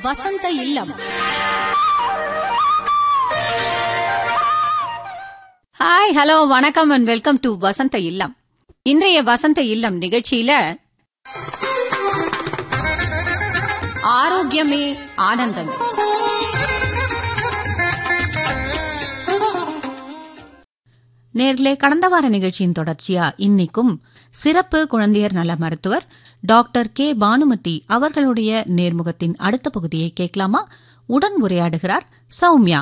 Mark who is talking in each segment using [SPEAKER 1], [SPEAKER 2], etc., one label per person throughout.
[SPEAKER 1] வசந்த Illam hi hello வணக்கம் and welcome to Vasantha Illam இன்றைய வசந்த இல்லம் நிகழ்ச்சியில ஆரோக்கியமே ஆனந்தம் நேர்களே கடந்த வார நிகழ்ச்சியின் தொடர்ச்சியா இன்னைக்கும் சிறப்பு குழந்தையர் நல மருத்துவர் டாக்டர் கே பானுமதி அவர்களுடைய நேர்முகத்தின் அடுத்த பகுதியை கேட்கலாமா உடன் உரையாடுகிறார் சௌமியா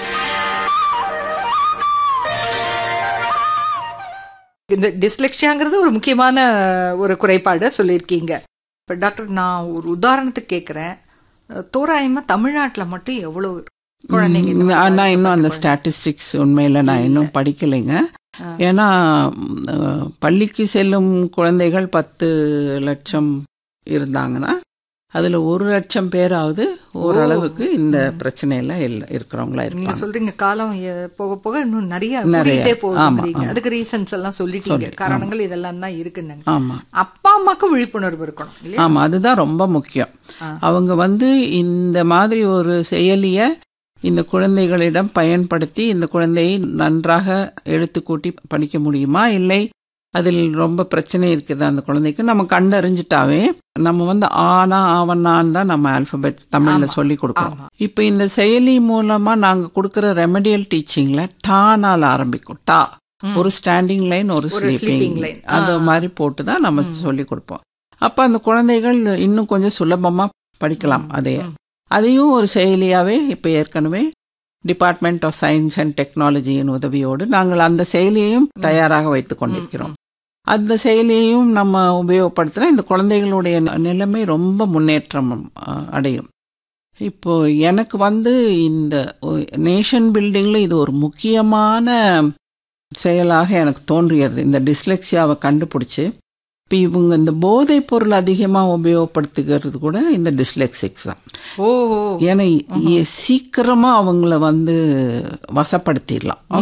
[SPEAKER 2] இந்த டிஸ்லெக்ஷியாங்கிறது ஒரு முக்கியமான ஒரு குறைபாடு சொல்லியிருக்கீங்க இப்போ டாக்டர் நான் ஒரு உதாரணத்துக்கு கேட்குறேன் தோராயமாக தமிழ்நாட்டில் மட்டும் எவ்வளோ குழந்தைங்க இந்த மாதிரி
[SPEAKER 3] நான் நான் இன்னும் அந்த
[SPEAKER 2] பாதிக்கப்பட்ட
[SPEAKER 3] ஸ்டாட்டிஸ்டிக்ஸ் உண்மையில் நான் இன்னும் படிக்கலைங்க ஏன்னா ம், பள்ளிக்கு செல்லும் குழந்தைகள் பத்து லட்சம் இருந்தாங்கன்னா அதில் ஒரு லட்சம் பேராவது ஓரளவுக்கு இந்த பிரச்சனையில இல்ல இருக்கிறவங்களா
[SPEAKER 2] நீங்க
[SPEAKER 3] இருப்பாங்க
[SPEAKER 2] சொல்றீங்க காலம் எ- போக போக இன்னும் நிறைய
[SPEAKER 3] நிறைய.
[SPEAKER 2] கூடிட்டே
[SPEAKER 3] ஆமா,
[SPEAKER 2] போகுதுங்கிறீங்க
[SPEAKER 3] ஆமா.
[SPEAKER 2] அதுக்கு ரீசன்ஸ் எல்லாம் சொல்லிட்டீங்க
[SPEAKER 3] சொல்லி,
[SPEAKER 2] காரணங்கள் இதெல்லாம் தான் இருக்குன்னு
[SPEAKER 3] ஆமா
[SPEAKER 2] அப்பா அம்மாக்கு விழிப்புணர்வு இருக்கணும் இல்லையா
[SPEAKER 3] ஆமா அதுதான் ரொம்ப முக்கியம்
[SPEAKER 2] ஆ.
[SPEAKER 3] அவங்க வந்து இந்த மாதிரி ஒரு செயலியை இந்த குழந்தைகளிடம் பயன்படுத்தி இந்த குழந்தையை நன்றாக எழுத்து கூட்டி படிக்க முடியுமா இல்லை அதில் ரொம்ப பிரச்சனை இருக்குது அந்த குழந்தைக்கு நம்ம கண்டறிஞ்சிட்டாவே நம்ம வந்து ஆனா ஆவண்ணான்னு தான் நம்ம ஆல்பபெட் தமிழ்ல
[SPEAKER 2] ஆமா.
[SPEAKER 3] சொல்லி கொடுக்கணும்
[SPEAKER 2] ஆமா.
[SPEAKER 3] இப்போ இந்த செயலி மூலமா நாங்க கொடுக்குற ரெமடியல் டீச்சிங்ல டானால் ஆரம்பிக்கும் டா
[SPEAKER 2] ம்.
[SPEAKER 3] ஒரு ஸ்டாண்டிங் லைன் ஒரு
[SPEAKER 2] ஒரு sleeping
[SPEAKER 3] ஸ்லீப்பிங்
[SPEAKER 2] line.
[SPEAKER 3] அது
[SPEAKER 2] ஆ.
[SPEAKER 3] மாதிரி போட்டு தான் நம்ம சொல்லி கொடுப்போம் அப்ப அந்த குழந்தைகள் இன்னும் கொஞ்சம் சுலபமா படிக்கலாம் அதே
[SPEAKER 2] ம்.
[SPEAKER 3] அதையும் ஒரு செயலியாவே இப்ப ஏற்கனவே டிபார்ட்மெண்ட் ஆஃப் சயின்ஸ் அண்ட் டெக்னாலஜியின் உதவியோடு நாங்கள் அந்த செயலியையும் தயாராக வைத்துக் கொண்டிருக்கிறோம் அந்த செயலியையும் நம்ம உபயோகப்படுத்தினா இந்த குழந்தைகளுடைய ந- நிலைமை ரொம்ப முன்னேற்றம் அ, அடையும் இப்போ எனக்கு வந்து இந்த நேஷன் பில்டிங்ல இது ஒரு முக்கியமான செயலாக எனக்கு தோன்றியது இந்த டிஸ்லெக்சியாவை கண்டுபிடிச்சு இப்போ இவங்க இந்த போதைப் பொருள் அதிகமாக உபயோகப்படுத்துகிறது கூட இந்த டிஸ்லெக்சிக்ஸ் தான்
[SPEAKER 2] ஓ ஓ.
[SPEAKER 3] ஏன்னா இ- சீக்கிரமா அவங்கள வந்து வசப்படுத்திடலாம்